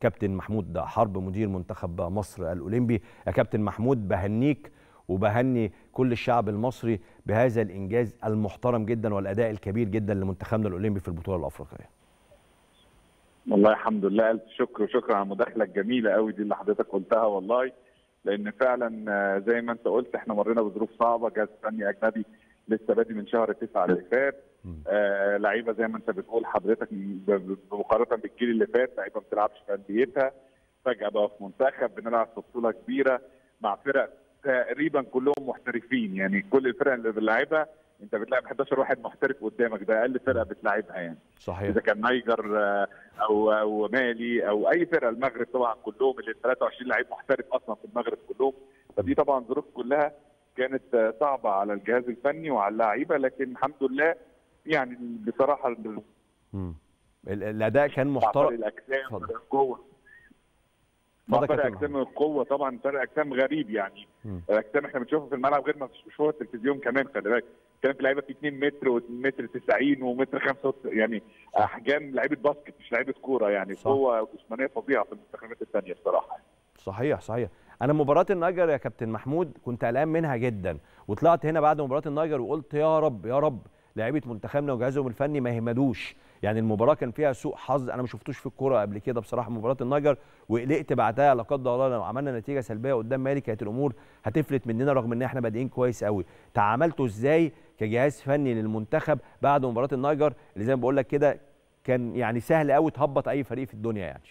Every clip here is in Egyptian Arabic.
كابتن محمود حرب مدير منتخب مصر الاولمبي يا كابتن محمود بهنيك وبهني كل الشعب المصري بهذا الانجاز المحترم جدا والاداء الكبير جدا لمنتخبنا الاولمبي في البطوله الافريقيه والله الحمد لله الف شكر وشكرا على المداخله الجميله قوي دي اللي حضرتك قلتها والله لان فعلا زي ما انت قلت احنا مرينا بظروف صعبه جهاز فني اجنبي لسه بادي من شهر تسعه اللي فات آه لعيبه زي ما انت بتقول حضرتك بمقارنه بالجيل اللي فات لعيبه ما بتلعبش في انديتها فجاه بقى في منتخب بنلعب في بطوله كبيره مع فرق تقريبا كلهم محترفين يعني كل الفرق اللي بنلعبها انت بتلاعب 11 واحد محترف قدامك ده اقل فرقه بتلعبها يعني صحيح اذا كان نيجر او او مالي او اي فرقه المغرب طبعا كلهم اللي 23 لعيب محترف اصلا في المغرب كلهم فدي طبعا ظروف كلها كانت صعبه على الجهاز الفني وعلى اللعيبه لكن الحمد لله يعني بصراحه الاداء كان محترم الاجسام القوه فرق اجسام القوه طبعا فرق اجسام غريب يعني الاجسام احنا بنشوفها في الملعب غير ما بنشوفها في التلفزيون كمان خلي بالك كان في لعيبه في 2 متر و2 متر 90 ومتر 5 يعني احجام لعيبه باسكت مش لعيبه كوره يعني قوه جسمانيه فظيعه في المنتخبات الثانيه الصراحه صحيح صحيح انا مباراه النيجر يا كابتن محمود كنت قلقان منها جدا وطلعت هنا بعد مباراه النيجر وقلت يا رب يا رب لعيبه منتخبنا وجهازهم الفني ما يهمدوش يعني المباراه كان فيها سوء حظ انا ما شفتوش في الكوره قبل كده بصراحه مباراه النيجر وقلقت بعدها لا قدر الله لو عملنا نتيجه سلبيه قدام مالي كانت الامور هتفلت مننا رغم ان احنا بادئين كويس قوي تعاملتوا ازاي كجهاز فني للمنتخب بعد مباراه النيجر اللي زي ما بقول لك كده كان يعني سهل قوي تهبط اي فريق في الدنيا يعني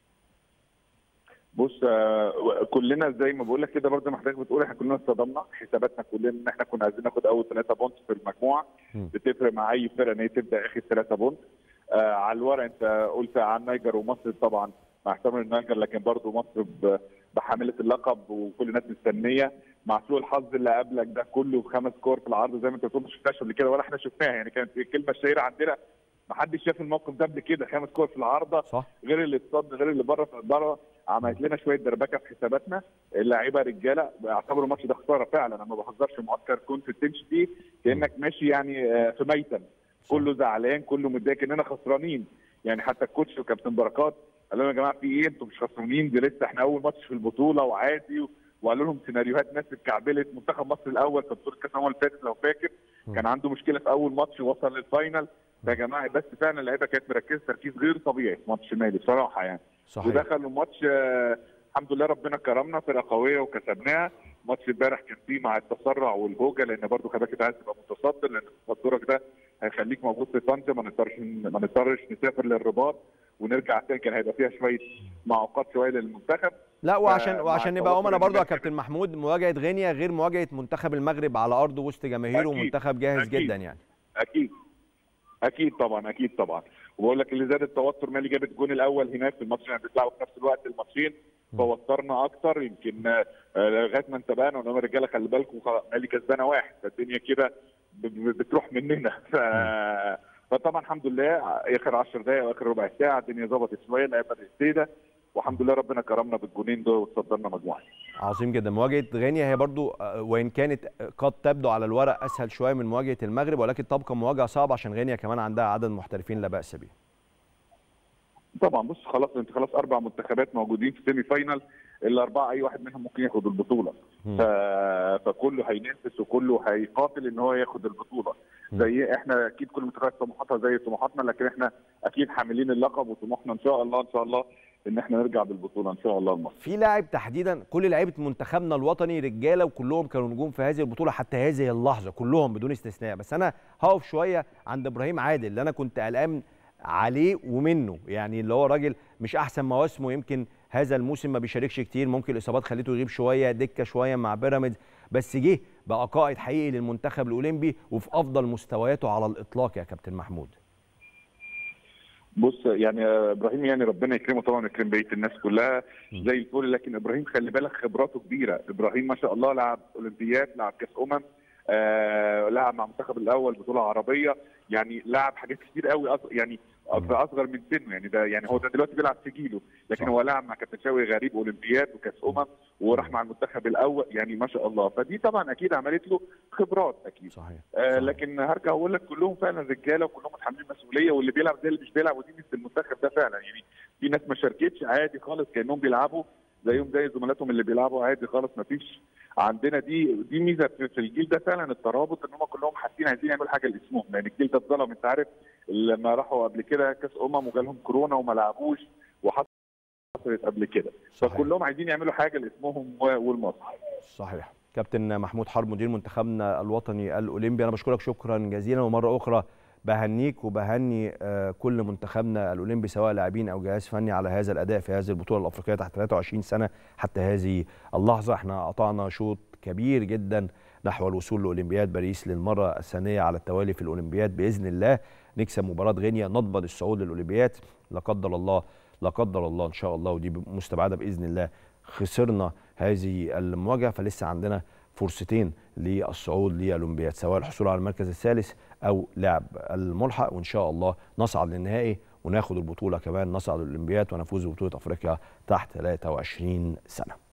بص كلنا زي ما بقول لك كده برضه ما حضرتك بتقول احنا كلنا اتصدمنا حساباتنا كلنا ان احنا كنا عايزين ناخد اول ثلاثه بونت في المجموعه بتفرق مع اي فرقه ان هي تبدا اخر ثلاثه بونت آه على الورق انت قلت عن نيجر ومصر طبعا مع احترام النيجر لكن برضه مصر بحامله اللقب وكل الناس مستنيه مع سوء الحظ اللي قبلك ده كله بخمس كور في العرض زي ما انت بتقول ما شفناش قبل كده ولا احنا شفناها يعني كانت الكلمه الشهيره عندنا ما حدش شاف الموقف ده قبل كده خمس كور في العارضه صح. غير اللي اتصد غير اللي بره في بره عملت لنا شويه دربكه في حساباتنا اللعيبه رجاله اعتبروا الماتش ده خساره فعلا انا ما بهزرش معسكر كنت تمشي فيه كانك ماشي يعني في ميتم كله زعلان كله متضايق اننا خسرانين يعني حتى الكوتش وكابتن بركات قالوا لنا يا جماعه في ايه انتوا مش خسرانين دي لسه احنا اول ماتش في البطوله وعادي وقالوا لهم سيناريوهات ناس اتكعبلت منتخب مصر الاول في بطوله كاس الامم اللي فاتت لو فاكر كان عنده مشكله في اول ماتش وصل للفاينل يا جماعه بس فعلا اللعيبه كانت مركزه تركيز غير طبيعي في ماتش مالي بصراحه يعني صحيح. ودخلوا الماتش آه الحمد لله ربنا كرمنا فرقه قويه وكسبناها ماتش امبارح كان فيه مع التسرع والهوجه لان برضه خلي بالك عايز تبقى متصدر لان تصدرك ده هيخليك موجود في طنجه ما نضطرش ما نضطرش نسافر للرباط ونرجع تاني كان هيبقى فيها شويه معوقات شويه للمنتخب لا وعشان آه وعشان نبقى امنا برضه يا كابتن محمود مواجهه غينيا غير مواجهه منتخب المغرب على ارضه وسط جماهيره ومنتخب جاهز أكيد. جدا يعني اكيد اكيد طبعا اكيد طبعا وبقول لك اللي زاد التوتر مالي جاب الجون الاول هناك في الماتش اللي بيتلعبوا في نفس الوقت الماتشين فوترنا اكتر يمكن لغايه ما انتبهنا وقلنا رجاله خلي بالكم مالي كسبانه واحد فالدنيا كده بتروح مننا ف... فطبعا الحمد لله اخر 10 دقائق واخر ربع ساعه الدنيا ظبطت شويه اللعيبه بدات والحمد لله ربنا كرمنا بالجونين دول وتصدرنا مجموعه عظيم جدا مواجهه غينيا هي برضو وان كانت قد تبدو على الورق اسهل شويه من مواجهه المغرب ولكن تبقى مواجهه صعبه عشان غينيا كمان عندها عدد محترفين لا باس به طبعا بص خلاص انت خلاص اربع منتخبات موجودين في سيمي فاينل الاربعه اي واحد منهم ممكن ياخد البطوله ف... فكله هينافس وكله هيقاتل ان هو ياخد البطوله زي احنا اكيد كل منتخبات طموحاتها زي طموحاتنا لكن احنا اكيد حاملين اللقب وطموحنا ان شاء الله ان شاء الله ان احنا نرجع بالبطوله ان شاء الله لمصر. في لاعب تحديدا كل لعيبه منتخبنا الوطني رجاله وكلهم كانوا نجوم في هذه البطوله حتى هذه اللحظه كلهم بدون استثناء بس انا هقف شويه عند ابراهيم عادل اللي انا كنت قلقان عليه ومنه يعني اللي هو راجل مش احسن مواسمه يمكن هذا الموسم ما بيشاركش كتير ممكن الاصابات خليته يغيب شويه دكه شويه مع بيراميدز بس جه بقى قائد حقيقي للمنتخب الاولمبي وفي افضل مستوياته على الاطلاق يا كابتن محمود بص يعني ابراهيم يعني ربنا يكرمه طبعا يكرم بقيه الناس كلها زي الفل لكن ابراهيم خلي بالك خبراته كبيره ابراهيم ما شاء الله لعب اولمبياد لعب كاس امم آه لعب مع المنتخب الاول بطوله عربيه يعني لعب حاجات كتير قوي يعني في اصغر من سنه يعني ده يعني هو ده دلوقتي بيلعب في جيله لكن صح. هو لعب مع كابتن شوقي غريب اولمبياد وكاس امم وراح مع المنتخب الاول يعني ما شاء الله فدي طبعا اكيد عملت له خبرات اكيد صحيح آه صحيح. لكن هرجع اقول لك كلهم فعلا رجاله وكلهم متحملين مسؤوليه واللي بيلعب زي اللي مش بيلعب ودي ميزه المنتخب ده فعلا يعني في ناس ما شاركتش عادي خالص كانهم بيلعبوا زيهم زي زملاتهم اللي بيلعبوا عادي خالص ما فيش عندنا دي دي ميزه في في الجيل ده فعلا الترابط ان هم كلهم حاسين عايزين يعملوا حاجه لاسمهم لان الجيل ده اتظلم انت عارف لما راحوا قبل كده كاس امم وجالهم كورونا وما لعبوش وحصلت قبل كده صحيح. فكلهم عايزين يعملوا حاجه لاسمهم و- ولمصر صحيح كابتن محمود حرب مدير منتخبنا الوطني الاولمبي انا بشكرك شكرا جزيلا ومره اخرى بهنيك وبهني آه، كل منتخبنا الاولمبي سواء لاعبين او جهاز فني على هذا الاداء في هذه البطوله الافريقيه تحت 23 سنه حتى هذه اللحظه احنا قطعنا شوط كبير جدا نحو الوصول لاولمبياد باريس للمره الثانيه على التوالي في الاولمبياد باذن الله نكسب مباراه غينيا نضمن الصعود للاولمبياد لا قدر الله لا قدر الله ان شاء الله ودي مستبعده باذن الله خسرنا هذه المواجهه فلسه عندنا فرصتين للصعود للاولمبياد سواء الحصول على المركز الثالث او لعب الملحق وان شاء الله نصعد للنهائي وناخد البطوله كمان نصعد للاولمبياد ونفوز ببطوله افريقيا تحت 23 سنه